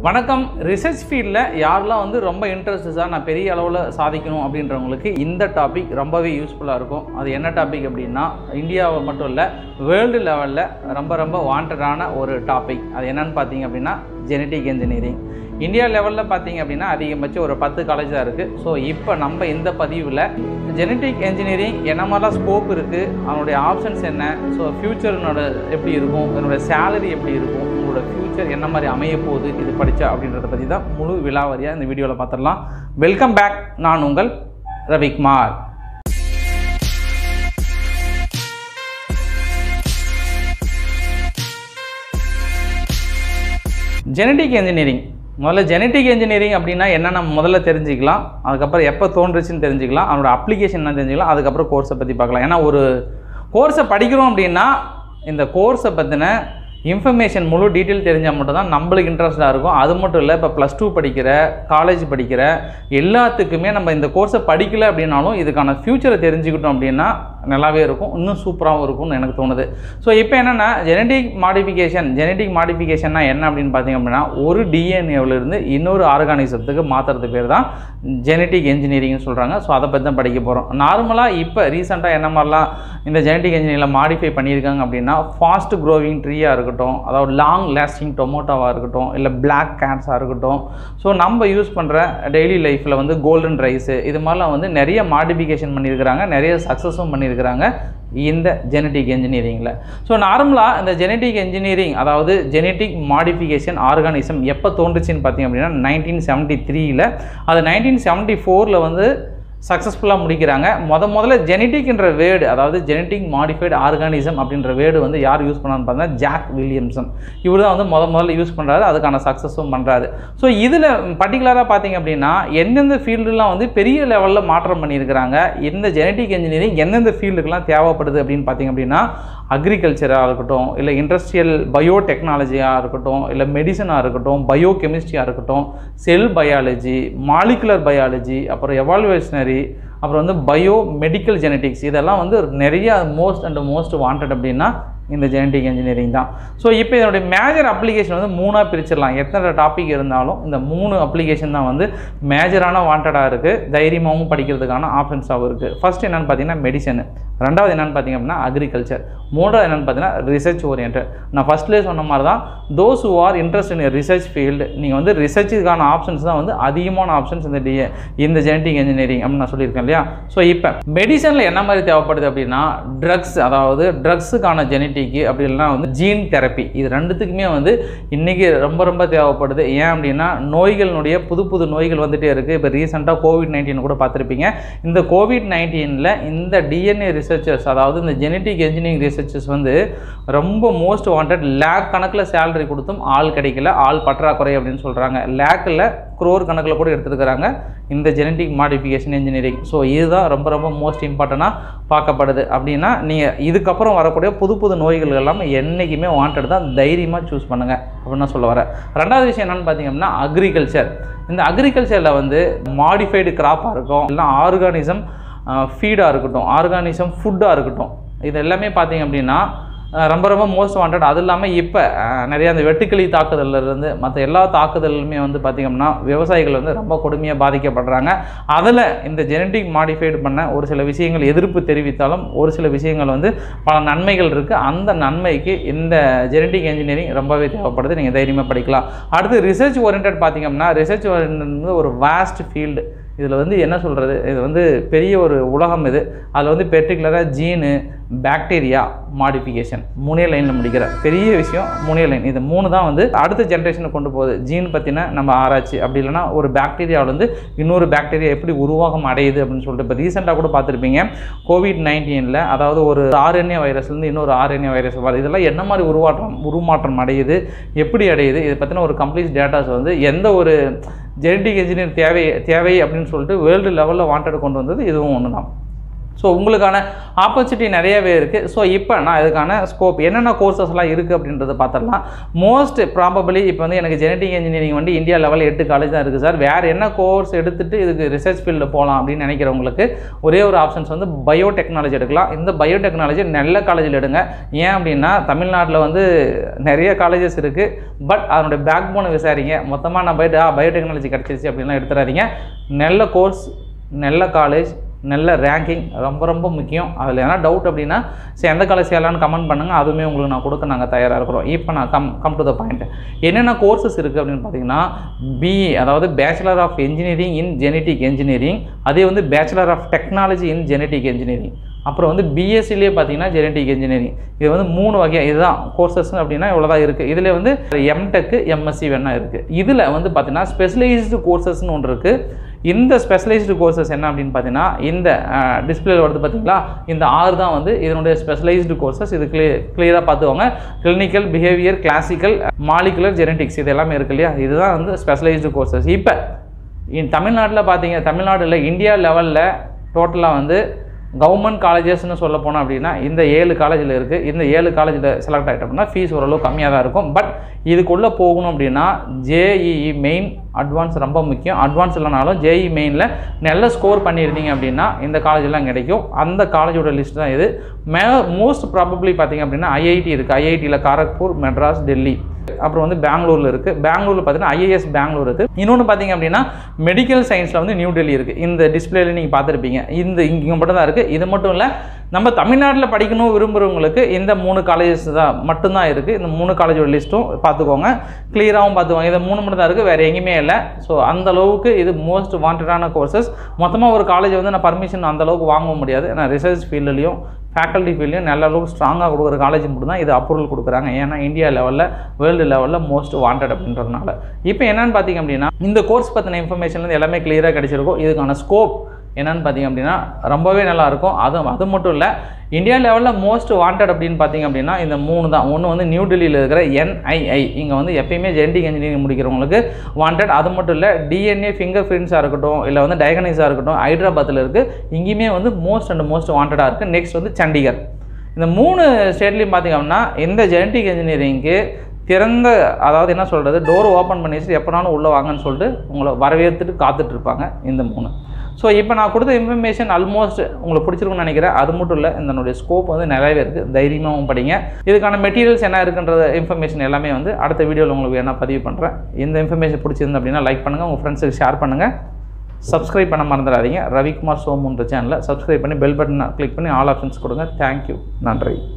வணக்கம் ரிசர்ச் ஃபீல்டில் யாரெல்லாம் வந்து ரொம்ப இன்ட்ரெஸ்டடாக நான் பெரிய அளவில் சாதிக்கணும் அப்படின்றவங்களுக்கு இந்த டாபிக் ரொம்பவே யூஸ்ஃபுல்லாக இருக்கும் அது என்ன டாபிக் அப்படின்னா இந்தியாவை மட்டும் இல்லை வேர்ல்டு லெவலில் ரொம்ப ரொம்ப வாண்டடான ஒரு டாபிக் அது என்னன்னு பார்த்தீங்க அப்படின்னா ஜெனட்டிக் இன்ஜினியரிங் இந்தியா லெவலில் பார்த்தீங்க அப்படின்னா அதிகபட்சம் ஒரு பத்து காலேஜ் தான் இருக்குது ஸோ இப்போ நம்ம இந்த பதிவில் ஜெனட்டிக் இன்ஜினியரிங் என்ன மாதிரிலாம் ஸ்கோப் இருக்குது அதனுடைய ஆப்ஷன்ஸ் என்ன ஸோ ஃப்யூச்சர்னோட எப்படி இருக்கும் என்னோட சேலரி எப்படி இருக்கும் உங்களோட ஃப்யூச்சர் என்ன மாதிரி அமைய போகுது இது படித்தா அப்படின்றத பற்றி தான் முழு விலாவரியாக இந்த வீடியோவில் பார்த்துடலாம் வெல்கம் பேக் நான் உங்கள் ரவிக்குமார் ஜெனட்டிக் இன்ஜினியரிங் முதல்ல ஜெனட்டிக் இன்ஜினியரிங் அப்படின்னா என்னென்ன முதல்ல தெரிஞ்சுக்கலாம் அதுக்கப்புறம் எப்போ தோன்றுச்சுன்னு தெரிஞ்சுக்கலாம் அதனோட அப்ளிகேஷன் என்ன தெரிஞ்சுக்கலாம் அதுக்கப்புறம் கோர்ஸை பற்றி பார்க்கலாம் ஏன்னா ஒரு கோர்ஸை படிக்கிறோம் அப்படின்னா இந்த கோர்ஸை பற்றின இன்ஃபர்மேஷன் முழு டீட்டெயில் தெரிஞ்சால் மட்டும் தான் நம்மளுக்கு இன்ட்ரெஸ்டாக இருக்கும் அது மட்டும் இல்லை இப்போ ப்ளஸ் டூ படிக்கிற காலேஜ் படிக்கிற எல்லாத்துக்குமே நம்ம இந்த கோர்ஸை படிக்கல அப்படின்னாலும் இதுக்கான ஃப்யூச்சரை தெரிஞ்சுக்கிட்டோம் அப்படின்னா நல்லாவே இருக்கும் இன்னும் சூப்பராகவும் இருக்கும்னு எனக்கு தோணுது ஸோ இப்போ என்னென்னா ஜெனட்டிக் மாடிஃபிகேஷன் ஜெனட்டிக் மாடிஃபிகேஷன்னா என்ன அப்படின்னு பார்த்தீங்க அப்படின்னா ஒரு டிஎன்ஏவிலிருந்து இன்னொரு ஆர்கானிசத்துக்கு மாற்றுறது பேர் தான் ஜெனட்டிக் இன்ஜினியரிங்னு சொல்கிறாங்க ஸோ அதை பற்றி தான் படிக்க போகிறோம் நார்மலாக இப்போ ரீசெண்டாக என்ன மாதிரிலாம் இந்த ஜெனட்டிக் இன்ஜினியரிங்கில் மாடிஃபை பண்ணியிருக்காங்க அப்படின்னா ஃபாஸ்ட் க்ரோவிங் ட்ரீயாக இருக்கட்டும் அதாவது லாங் லாஸ்டிங் டொமோட்டோவாக இருக்கட்டும் இல்லை பிளாக் கேட்ஸாக இருக்கட்டும் ஸோ நம்ம யூஸ் பண்ணுற டெய்லி லைஃப்பில் வந்து கோல்டன் ரைஸு இது மாதிரிலாம் வந்து நிறைய மாடிஃபிகேஷன் பண்ணியிருக்கிறாங்க நிறைய சக்ஸஸும் பண்ணியிருக்கிறாங்க இந்த ஜெனட்டிக் இன்ஜினியரிங்கில் ஸோ நார்மலாக இந்த ஜெனட்டிக் இன்ஜினியரிங் அதாவது ஜெனட்டிக் மாடிஃபிகேஷன் ஆர்கானிசம் எப்போ தோன்றுச்சுன்னு பார்த்தீங்க அப்படின்னா நைன்டீன் செவன்ட்டி த்ரீயில் அது நைன்டீன் செவன்ட்டி ஃபோரில் வந்து சக்ஸஸ்ஃபுல்லாக முடிக்கிறாங்க முத முதல்ல ஜெனட்டிக்ன்ற வேர்டு அதாவது ஜெனட்டிக் மாடிஃபைடு ஆர்கானிசம் அப்படின்ற வேர்டு வந்து யார் யூஸ் பண்ணான்னு பார்த்தீங்கன்னா ஜாக் வில்லியம்சன் இவர் தான் வந்து முத முதல்ல யூஸ் பண்ணுறாரு அதுக்கான சக்ஸஸும் பண்ணுறாரு ஸோ இதில் பர்டிகுலராக பார்த்தீங்க அப்படின்னா எந்தெந்த ஃபீல்டுலாம் வந்து பெரிய லெவலில் மாற்றம் பண்ணியிருக்கிறாங்க இந்த ஜெனட்டிக் இன்ஜினியரிங் எந்தெந்த ஃபீல்டுக்கெலாம் தேவைப்படுது அப்படின்னு பார்த்தீங்க அப்படின்னா அக்ரிகல்ச்சராக இருக்கட்டும் இல்லை இண்டஸ்ட்ரியல் பயோ டெக்னாலஜியாக இருக்கட்டும் இல்லை மெடிசனாக இருக்கட்டும் பயோ கெமிஸ்ட்ரியாக இருக்கட்டும் செல் பயாலஜி மாலிகுலர் பயாலஜி அப்புறம் எவால்வேஷனரி அப்புறம் வந்து பயோ மெடிக்கல் ஜெனட்டிக்ஸ் இதெல்லாம் வந்து நிறைய மோஸ்ட் அண்ட் மோஸ்ட் வாண்டட் அப்படின்னா இந்த ஜெனட்டிக் இன்ஜினியரிங் தான் ஸோ இப்போ இதனுடைய மேஜர் அப்ளிகேஷன் வந்து மூணாக பிரிச்சிடலாம் எத்தனை டாபிக் இருந்தாலும் இந்த மூணு அப்ளிகேஷன் தான் வந்து மேஜரான வாண்டடாக இருக்குது தைரியமாகவும் படிக்கிறதுக்கான ஆப்ஷன்ஸாகவும் இருக்குது ஃபர்ஸ்ட் என்னென்னு பார்த்தீங்கன்னா மெடிசன் ரெண்டாவது என்னென்னு பார்த்தீங்க அப்படின்னா அக்ரிகல்ச்சர் மூன்றாவது என்னென்னு பார்த்தீங்கன்னா ரிசர்ச் ஓரியன்ட் நான் ஃபஸ்ட்லேயே சொன்ன மாதிரி தான் those who are interest in research field நீங்கள் வந்து ரிசர்ச்சுக்கான ஆப்ஷன்ஸ் தான் வந்து அதிகமான ஆப்ஷன்ஸ் இந்த டி இந்த ஜெனட்டிக் இன்ஜினியரிங் அப்படின்னு நான் சொல்லியிருக்கேன் இல்லையா ஸோ இப்போ மெடிசனில் என்ன மாதிரி தேவைப்படுது அப்படின்னா ட்ரக்ஸ் அதாவது ட்ரக்ஸுக்கான ஜெனட்டிக்கு அப்படி இல்லைனா வந்து ஜீன் தெரப்பி இது ரெண்டுத்துக்குமே வந்து இன்றைக்கி ரொம்ப ரொம்ப தேவைப்படுது ஏன் அப்படின்னா நோய்களினுடைய புது புது நோய்கள் வந்துகிட்டே இருக்குது இப்போ ரீசெண்டாக கோவிட் நைன்டீன் கூட பார்த்துருப்பீங்க இந்த கோவிட் நைன்டீனில் இந்த டிஎன்ஏ ரிசர்ச்சர்ஸ் அதாவது இந்த ஜெனட்டிக் இன்ஜினியரிங் ரிசர்ச்சர்ஸ் வந்து ரொம்ப மோஸ்ட் வாண்டட் லேக் கணக்கில் சேலரி கொடுத்தும் ஆள் கிடைக்கல ஆள் பற்றாக்குறை அப்படின்னு சொல்கிறாங்க லேக்கில் குரோர் கணக்கில் கூட எடுத்துருக்கிறாங்க இந்த ஜெனட்டிக் மாடிஃபிகேஷன் இன்ஜினியரிங் ஸோ இதுதான் ரொம்ப ரொம்ப மோஸ்ட் இம்பார்ட்டண்ட்டாக பார்க்கப்படுது அப்படின்னா நீங்கள் இதுக்கப்புறம் வரக்கூடிய புது புது நோய்கள் எல்லாமே என்றைக்குமே வாண்டட் தான் தைரியமாக சூஸ் பண்ணுங்கள் அப்படின்னு சொல்ல வரேன் ரெண்டாவது விஷயம் என்னென்னு பார்த்தீங்க அப்படின்னா அக்ரிகல்ச்சர் இந்த அக்ரிகல்ச்சரில் வந்து மாடிஃபைடு கிராப்பாக இருக்கும் இல்லை ஆர்கானிசம் ஃபீடாக இருக்கட்டும் ஆர்கானிசம் ஃபுட்டாக இருக்கட்டும் இது எல்லாமே பார்த்தீங்க அப்படின்னா ரொம்ப ரொம்ப மோஸ்ட் வாண்டட் அது இல்லாமல் இப்போ நிறைய அந்த வெட்டுக்கிளி தாக்குதல்லேருந்து மற்ற எல்லா தாக்குதலுமே வந்து பார்த்திங்கன்னா விவசாயிகள் வந்து ரொம்ப கொடுமையாக பாதிக்கப்படுறாங்க அதில் இந்த ஜெனட்டிக் மாடிஃபைடு பண்ண ஒரு சில விஷயங்கள் எதிர்ப்பு தெரிவித்தாலும் ஒரு சில விஷயங்கள் வந்து பல நன்மைகள் இருக்குது அந்த நன்மைக்கு இந்த ஜெனட்டிக் இன்ஜினியரிங் ரொம்பவே தேவைப்படுது நீங்கள் தைரியமாக படிக்கலாம் அடுத்து ரிசர்ச் ஓரியன்ட் பார்த்திங்கன்னா ரிசர்ச் ஓரியன்ட் வந்து ஒரு வாஸ்ட் ஃபீல்டு இதில் வந்து என்ன சொல்கிறது இது வந்து பெரிய ஒரு உலகம் இது அதில் வந்து பெர்டிகுலராக ஜீனு பாக்டீரியா மாடிஃபிகேஷன் மூணே லைனில் முடிக்கிற பெரிய விஷயம் மூணே லைன் இது மூணு தான் வந்து அடுத்த ஜென்ரேஷனுக்கு கொண்டு போகுது ஜீன் பற்றின நம்ம ஆராய்ச்சி அப்படி இல்லைனா ஒரு பாக்டீரியாவில் வந்து இன்னொரு பாக்டீரியா எப்படி உருவாகம் அடையுது அப்படின்னு சொல்லிட்டு இப்போ ரீசெண்டாக கூட பார்த்துருப்பீங்க கோவிட் நைன்டீனில் அதாவது ஒரு ஆர்என்ஏ வைரஸ்லேருந்து இன்னொரு ஆர்என்ஏ வைரஸ் வருது இதெல்லாம் என்ன மாதிரி உருவாற்றம் உருமாற்றம் அடையுது எப்படி அடையுது இதை பற்றின ஒரு கம்ப்ளீட் டேட்டாஸ் வந்து எந்த ஒரு ஜெனட்டிக் இன்ஜினியர் தேவை தேவை அப்படின்னு சொல்லிட்டு வேர்ல்டு லெவலில் வாண்டட் கொண்டு வந்தது இதுவும் ஒன்று தான் ஸோ உங்களுக்கான ஆப்பர்ச்சுனிட்டி நிறையவே இருக்குது ஸோ இப்போ நான் இதுக்கான ஸ்கோப் என்னென்ன கோர்சஸ்லாம் இருக்குது அப்படின்றத பார்த்துடலாம் மோஸ்ட் ப்ராபபிளி இப்போ வந்து எனக்கு ஜெனட்டிக் இன்ஜினியரிங் வந்து இந்தியா லெவலில் எட்டு காலேஜ் தான் இருக்குது சார் வேறு என்ன கோர்ஸ் எடுத்துகிட்டு இதுக்கு ரிசர்ச் ஃபீல்டில் போகலாம் அப்படின்னு நினைக்கிறவங்களுக்கு ஒரே ஒரு ஆப்ஷன்ஸ் வந்து பயோடெக்னாலஜி எடுக்கலாம் இந்த பயோடெக்னாலஜி நல்ல காலேஜில் எடுங்க ஏன் அப்படின்னா தமிழ்நாட்டில் வந்து நிறைய காலேஜஸ் இருக்குது பட் அதனுடைய பேக் போனை விசாரிங்க மொத்தமாக நான் போயிட்டு பயோடெக்னாலஜி கிடச்சிருச்சு அப்படின்லாம் எடுத்துறாதீங்க நல்ல கோர்ஸ் நல்ல காலேஜ் நல்ல ரேங்கிங் ரொம்ப ரொம்ப முக்கியம் அதில் எதனா டவுட் அப்படின்னா சரி எந்த காலேஜ் செய்யலாம்னு கமெண்ட் பண்ணுங்கள் அதுவுமே உங்களுக்கு நான் கொடுக்க நாங்கள் தயாராக இருக்கிறோம் இப்போ நான் come come to the point என்னென்ன கோர்சஸ் இருக்குது அப்படின்னு பார்த்தீங்கன்னா பிஇ அதாவது bachelor of engineering in genetic engineering அதே வந்து bachelor of technology in genetic engineering அப்புறம் வந்து பிஎஸ்சிலே பார்த்தீங்கன்னா ஜெனட்டிக் இன்ஜினியரிங் இது வந்து மூணு வகையாக இதுதான் கோர்சஸ் அப்படின்னா இவ்வளோ தான் இருக்குது இதில் வந்து எம்டெக்கு எம்எஸ்சி வேணா இருக்குது இதில் வந்து பார்த்தீங்கன்னா ஸ்பெஷலைஸ்டு கோர்சஸ்னு ஒன்று இருக்குது இந்த ஸ்பெஷலைஸ்டு கோர்சஸ் என்ன அப்படின்னு பார்த்தீங்கன்னா இந்த டிஸ்பிளேல வருது பார்த்தீங்களா இந்த ஆறு தான் வந்து இதனுடைய ஸ்பெஷலைஸ்டு கோர்சஸ் இது கிளிய கிளியராக பார்த்துக்கோங்க clinical behaviour classical molecular genetics இது எல்லாமே இருக்கு இல்லையா இதுதான் வந்து ஸ்பெஷலைஸ்டு கோர்சஸ் இப்போ தமிழ்நாட்டில் பார்த்தீங்க தமிழ்நாட்டில் இந்தியா லெவலில் டோட்டலாக வந்து கவர்மெண்ட் காலேஜஸ்னு சொல்ல போனோம் அப்படின்னா இந்த ஏழு காலேஜில் இருக்குது இந்த ஏழு காலேஜில் செலக்ட் ஆகிட்டோம்னா ஃபீஸ் ஓரளவு கம்மியாக தான் இருக்கும் பட் இதுக்குள்ளே போகணும் அப்படின்னா ஜேஇஇ மெயின் அட்வான்ஸ் ரொம்ப முக்கியம் அட்வான்ஸ் இல்லைனாலும் ஜேஇ மெயினில் நல்ல ஸ்கோர் பண்ணியிருந்தீங்க அப்படின்னா இந்த காலேஜெல்லாம் கிடைக்கும் அந்த காலேஜோட லிஸ்ட் தான் இது மே மோஸ்ட் ப்ராபப்ளி பார்த்தீங்க அப்படின்னா ஐஐடி இருக்குது ஐஐடியில் காரக்பூர் மெட்ராஸ் டெல்லி அப்புறம் வந்து பெங்களூரில் இருக்குது பெங்களூரில் பார்த்தீங்கன்னா ஐஏஎஸ் பெங்களூர் இருக்குது இன்னொன்று பார்த்தீங்க அப்படின்னா மெடிக்கல் சயின்ஸில் வந்து நியூ டெல்லி இருக்குது இந்த டிஸ்பிளேல நீங்கள் பார்த்துருப்பீங்க இந்த இங்கே மட்டும் தான் இருக்குது இது மட்டும் இல்லை நம்ம தமிழ்நாட்டில் படிக்கணும் விரும்புகிறவங்களுக்கு இந்த மூணு காலேஜஸ் தான் மட்டும்தான் இருக்குது இந்த மூணு காலேஜோட லிஸ்ட்டும் பார்த்துக்கோங்க கிளியராகவும் பார்த்துக்கோங்க இது மூணு மட்டும் தான் இருக்குது வேறு எங்கேயுமே இல்லை ஸோ அந்த அளவுக்கு இது மோஸ்ட் வாண்டடான கோர்சஸ் மொத்தமாக ஒரு காலேஜ் வந்து நான் பர்மிஷன் அந்த அளவுக்கு வாங்க முடியாது ஏன்னா ரிசர்ச் ஃபீல்டுலையும் ஃபேக்கல்ட்டி ஃபீல்டையும் நல்ல அளவுக்கு ஸ்ட்ராங்காக கொடுக்குற காலேஜ் மட்டும் தான் இது அப்ரூவல் கொடுக்குறாங்க ஏன்னா இந்தியா லெவலில் வேர்ல்டு லெவலில் மோஸ்ட் வாண்டட் அப்படின்றதுனால இப்போ என்னன்னு பார்த்தீங்க அப்படின்னா இந்த கோர்ஸ் பற்றின இன்ஃபர்மேஷன்லேருந்து எல்லாமே கிளியராக கிடைச்சிருக்கும் இதுக்கான ஸ்கோப் என்னன்னு பார்த்தீங்க அப்படின்னா ரொம்பவே நல்லா இருக்கும் அது அது மட்டும் இல்லை இந்தியா லெவலில் மோஸ்ட் வாண்டட் அப்படின்னு பார்த்தீங்க அப்படின்னா இந்த மூணு தான் ஒன்று வந்து நியூ டெல்லியில் இருக்கிற என்ஐஐ இங்கே வந்து எப்பயுமே ஜெனடிக் இன்ஜினியரிங் முடிக்கிறவங்களுக்கு வாண்டட் அது மட்டும் இல்லை டிஎன்ஏ ஃபிங்கர் பிரிண்ட்ஸாக இருக்கட்டும் இல்லை வந்து டயகனைஸாக இருக்கட்டும் ஹைதராபாத்தில் இருக்குது இங்கேயுமே வந்து மோஸ்ட் அண்ட் மோஸ்ட் வாண்டடாக இருக்குது நெக்ஸ்ட் வந்து சண்டிகர் இந்த மூணு ஸ்டேட்லேயும் பார்த்தீங்க அப்படின்னா இந்த ஜெனடிக் இன்ஜினியரிங்க்கு திறந்த அதாவது என்ன சொல்கிறது டோர் ஓப்பன் பண்ணி வச்சுட்டு எப்போனாலும் உள்ளே வாங்கன்னு சொல்லிட்டு உங்களை வரவேற்றுட்டு காத்துட்டு இருப்பாங்க இந்த மூணு ஸோ இப்போ நான் கொடுத்த இன்ஃபர்மேஷன் ஆல்மோஸ்ட் உங்களுக்கு பிடிச்சிருக்குன்னு நினைக்கிறேன் அது மட்டும் இல்லை இதனுடைய ஸ்கோப் வந்து நிறையவே இருக்குது தைரியமாகவும் படிங்க இதுக்கான மெட்டீரியல்ஸ் என்ன இருக்குன்ற இன்ஃபர்மேஷன் எல்லாமே வந்து அடுத்த வீடியோவில் உங்களுக்கு வேணால் பதிவு பண்ணுறேன் இந்த இன்ஃபர்மேஷன் பிடிச்சிருந்து அப்படின்னா லைக் பண்ணுங்கள் உங்கள் ஃப்ரெண்ட்ஸுக்கு ஷேர் பண்ணுங்கள் சப்ஸ்கிரைப் பண்ண மறந்துடாதீங்க ரவிக்குமார் சோமுன்ற சேனலை சப்ஸ்கிரைப் பண்ணி பெல் பட்டனை கிளிக் பண்ணி ஆல் ஆப்ஷன்ஸ் கொடுங்க தேங்க்யூ நன்றி